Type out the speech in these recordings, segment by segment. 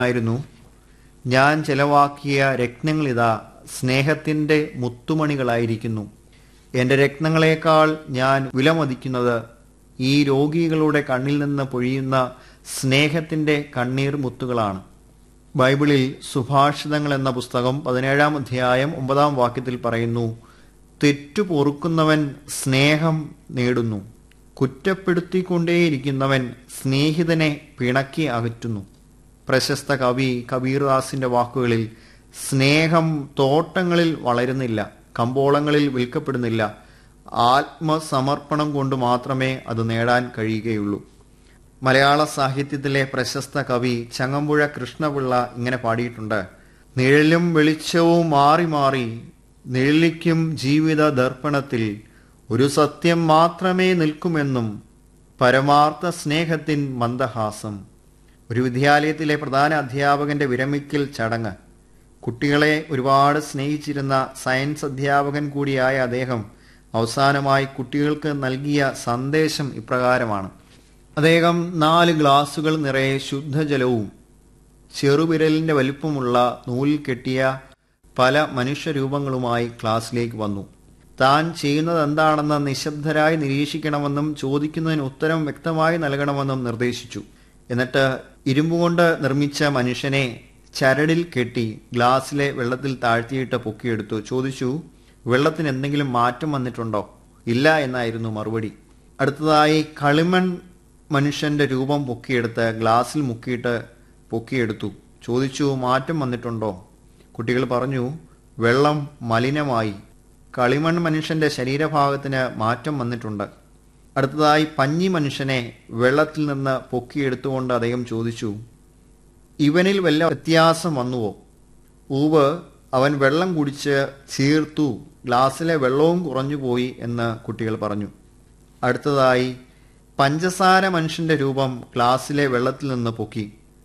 ആയിരുന്നു ഞാൻ ചെലവാക്കിയ രത്നങ്ങളിതാ സ്നേഹത്തിൻ്റെ മുത്തുമണികളായിരിക്കുന്നു എൻ്റെ രത്നങ്ങളെക്കാൾ ഞാൻ വിലമതിക്കുന്നത് ഈ രോഗികളുടെ കണ്ണിൽ നിന്ന് പൊഴിയുന്ന സ്നേഹത്തിൻ്റെ കണ്ണീർ മുത്തുകളാണ് ബൈബിളിൽ സുഭാഷിതങ്ങൾ എന്ന പുസ്തകം പതിനേഴാം അധ്യായം ഒമ്പതാം വാക്യത്തിൽ പറയുന്നു തെറ്റു പൊറുക്കുന്നവൻ സ്നേഹം നേടുന്നു കുറ്റപ്പെടുത്തിക്കൊണ്ടേയിരിക്കുന്നവൻ സ്നേഹിതനെ പിണക്കി അകറ്റുന്നു പ്രശസ്ത കവി കബീർദാസിന്റെ വാക്കുകളിൽ സ്നേഹം തോട്ടങ്ങളിൽ വളരുന്നില്ല കമ്പോളങ്ങളിൽ വിൽക്കപ്പെടുന്നില്ല ആത്മസമർപ്പണം കൊണ്ട് മാത്രമേ അത് നേടാൻ കഴിയുകയുള്ളൂ മലയാള സാഹിത്യത്തിലെ പ്രശസ്ത കവി ചങ്ങമ്പുഴ കൃഷ്ണപിള്ള ഇങ്ങനെ പാടിയിട്ടുണ്ട് നിഴലും വെളിച്ചവും മാറി മാറി നിഴലിക്കും ജീവിത ദർപ്പണത്തിൽ ഒരു സത്യം മാത്രമേ നിൽക്കുമെന്നും പരമാർത്ഥ സ്നേഹത്തിൻ മന്ദഹാസം ഒരു വിദ്യാലയത്തിലെ പ്രധാന അധ്യാപകന്റെ വിരമിക്കൽ ചടങ്ങ് കുട്ടികളെ ഒരുപാട് സ്നേഹിച്ചിരുന്ന സയൻസ് അധ്യാപകൻ കൂടിയായ അദ്ദേഹം അവസാനമായി കുട്ടികൾക്ക് നൽകിയ സന്ദേശം ഇപ്രകാരമാണ് അദ്ദേഹം നാല് ഗ്ലാസുകൾ നിറയെ ശുദ്ധജലവും ചെറുവിരലിന്റെ വലിപ്പമുള്ള നൂലിൽ കെട്ടിയ പല മനുഷ്യരൂപങ്ങളുമായി ക്ലാസ്സിലേക്ക് വന്നു താൻ ചെയ്യുന്നത് എന്താണെന്ന് നിശബ്ദരായി നിരീക്ഷിക്കണമെന്നും ചോദിക്കുന്നതിന് ഉത്തരം വ്യക്തമായി നൽകണമെന്നും നിർദ്ദേശിച്ചു എന്നിട്ട് ഇരുമ്പുകൊണ്ട് നിർമ്മിച്ച മനുഷ്യനെ ചരടിൽ കെട്ടി ഗ്ലാസ്സിലെ വെള്ളത്തിൽ താഴ്ത്തിയിട്ട് പൊക്കിയെടുത്തു ചോദിച്ചു വെള്ളത്തിന് എന്തെങ്കിലും മാറ്റം വന്നിട്ടുണ്ടോ ഇല്ല എന്നായിരുന്നു മറുപടി അടുത്തതായി കളിമൺ മനുഷ്യന്റെ രൂപം പൊക്കിയെടുത്ത് ഗ്ലാസ്സിൽ മുക്കിയിട്ട് പൊക്കിയെടുത്തു ചോദിച്ചു മാറ്റം വന്നിട്ടുണ്ടോ കുട്ടികൾ പറഞ്ഞു വെള്ളം മലിനമായി കളിമൺ മനുഷ്യന്റെ ശരീരഭാഗത്തിന് മാറ്റം വന്നിട്ടുണ്ട് അടുത്തതായി പഞ്ഞി മനുഷ്യനെ വെള്ളത്തിൽ നിന്ന് പൊക്കിയെടുത്തുകൊണ്ട് അദ്ദേഹം ചോദിച്ചു ഇവനിൽ വല്ല വ്യത്യാസം വന്നുവോ ഊവ് അവൻ വെള്ളം കുടിച്ച് ചീർത്തു ഗ്ലാസ്സിലെ വെള്ളവും കുറഞ്ഞുപോയി എന്ന് കുട്ടികൾ പറഞ്ഞു അടുത്തതായി പഞ്ചസാര മനുഷ്യന്റെ രൂപം ഗ്ലാസ്സിലെ വെള്ളത്തിൽ നിന്ന് പൊക്കി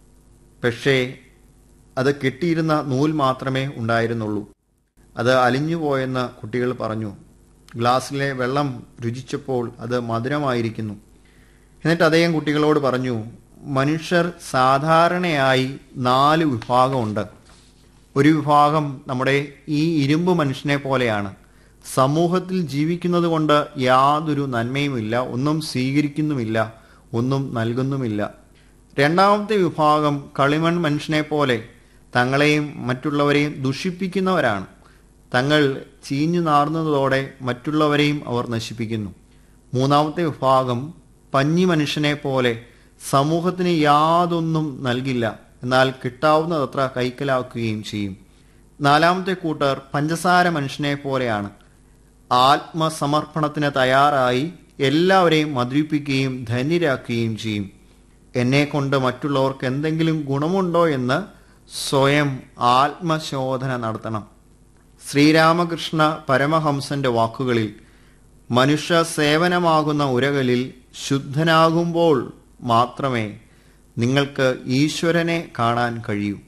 പക്ഷേ അത് കെട്ടിയിരുന്ന നൂൽ മാത്രമേ ഉണ്ടായിരുന്നുള്ളൂ അത് അലിഞ്ഞുപോയെന്ന് കുട്ടികൾ പറഞ്ഞു ഗ്ലാസ്സിലെ വെള്ളം രുചിച്ചപ്പോൾ അത് മധുരമായിരിക്കുന്നു എന്നിട്ട് അദ്ദേഹം കുട്ടികളോട് പറഞ്ഞു മനുഷ്യർ സാധാരണയായി നാല് വിഭാഗമുണ്ട് ഒരു വിഭാഗം നമ്മുടെ ഈ ഇരുമ്പ് മനുഷ്യനെ പോലെയാണ് സമൂഹത്തിൽ ജീവിക്കുന്നത് കൊണ്ട് യാതൊരു നന്മയുമില്ല ഒന്നും സ്വീകരിക്കുന്നുമില്ല ഒന്നും നൽകുന്നുമില്ല രണ്ടാമത്തെ വിഭാഗം കളിമൺ മനുഷ്യനെ പോലെ തങ്ങളെയും മറ്റുള്ളവരെയും ദുഷിപ്പിക്കുന്നവരാണ് തങ്ങൾ ചീഞ്ഞു നാർന്നതോടെ മറ്റുള്ളവരെയും അവർ നശിപ്പിക്കുന്നു മൂന്നാമത്തെ വിഭാഗം പഞ്ഞി മനുഷ്യനെ പോലെ സമൂഹത്തിന് യാതൊന്നും നൽകില്ല എന്നാൽ കിട്ടാവുന്നതത്ര കൈക്കലാക്കുകയും ചെയ്യും നാലാമത്തെ കൂട്ടർ പഞ്ചസാര മനുഷ്യനെ പോലെയാണ് ആത്മസമർപ്പണത്തിന് തയ്യാറായി എല്ലാവരെയും മധുരിപ്പിക്കുകയും ധന്യരാക്കുകയും ചെയ്യും എന്നെ കൊണ്ട് മറ്റുള്ളവർക്ക് എന്തെങ്കിലും ഗുണമുണ്ടോ എന്ന് സ്വയം ആത്മശോധന നടത്തണം ശ്രീരാമകൃഷ്ണ പരമഹംസന്റെ വാക്കുകളിൽ മനുഷ്യ സേവനമാകുന്ന ഉരകളിൽ ശുദ്ധനാകുമ്പോൾ മാത്രമേ നിങ്ങൾക്ക് ഈശ്വരനെ കാണാൻ കഴിയൂ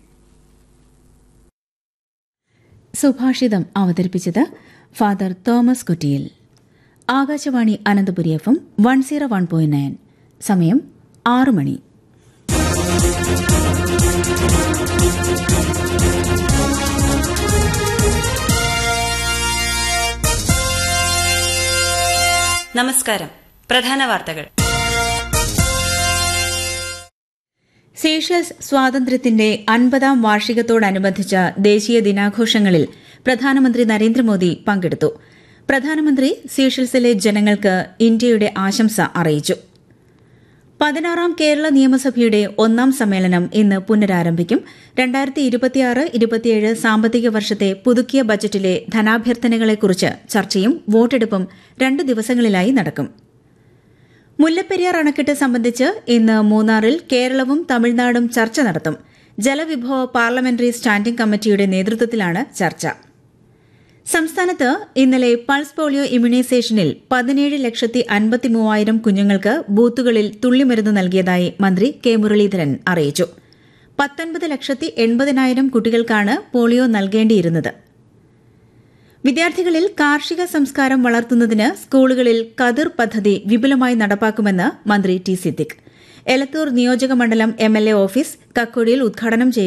സുഭാഷിതം അവതരിപ്പിച്ചത് father Thomas Kuttiyil Akashvani Ananthapuri F M one zero one point nine സമയം ആറു മണി നമസ്കാരം പ്രധാന വാർത്തകൾ സീഷൽസ് സ്വാതന്ത്ര്യത്തിന്റെ അൻപതാം വാർഷികത്തോടനുബന്ധിച്ച ദേശീയ ദിനാഘോഷങ്ങളിൽ പ്രധാനമന്ത്രി നരേന്ദ്രമോദി പങ്കെടുത്തു പ്രധാനമന്ത്രി സീഷൽസിലെ ജനങ്ങൾക്ക് ഇന്ത്യയുടെ ആശംസ അറിയിച്ചു പതിനാറാം കേരള നിയമസഭയുടെ ഒന്നാം സമ്മേളനം ഇന്ന് പുനരാരംഭിക്കും രണ്ടായിരത്തി ഇരുപത്തിയാറ് ഇരുപത്തിയേഴ് സാമ്പത്തിക വർഷത്തെ പുതുക്കിയ ബജറ്റിലെ ധനാഭ്യർത്ഥനകളെക്കുറിച്ച് ചർച്ചയും വോട്ടെടുപ്പും രണ്ട് ദിവസങ്ങളിലായി നടക്കും മുല്ലപ്പെരിയാർ അണക്കെട്ട് സംബന്ധിച്ച് ഇന്ന് മൂന്നാറിൽ കേരളവും തമിഴ്നാടും ചർച്ച നടത്തും ജലവിഭവ പാർലമെന്ററി സ്റ്റാൻഡിംഗ് കമ്മിറ്റിയുടെ നേതൃത്വത്തിലാണ് ചർച്ച സംസ്ഥാനത്ത് ഇന്നലെ പൾസ് പോളിയോ ഇമ്മ്യൂണൈസേഷനിൽ പതിനേഴ് ലക്ഷത്തി അൻപത്തി മൂവായിരം കുഞ്ഞുങ്ങൾക്ക് ബൂത്തുകളിൽ തുള്ളിമരുന്ന് നൽകിയതായി മന്ത്രി കെ മുരളീധരൻ അറിയിച്ചു പത്തൊൻപത് ലക്ഷത്തി എൺപതിനായിരം കുട്ടികൾക്കാണ് പോളിയോ നൽകേണ്ടിയിരുന്നത് വിദ്യാർത്ഥികളിൽ കാർഷിക സംസ്കാരം വളർത്തുന്നതിന് സ്കൂളുകളിൽ കതിർ പദ്ധതി വിപുലമായി നടപ്പാക്കുമെന്ന് മന്ത്രി ടി സിദ്ദിഖ് എലത്തൂർ നിയോജക മണ്ഡലം എം എൽ എ ഓഫീസ് കക്കോടിയിൽ ഉദ്ഘാടനം ചെയ്യും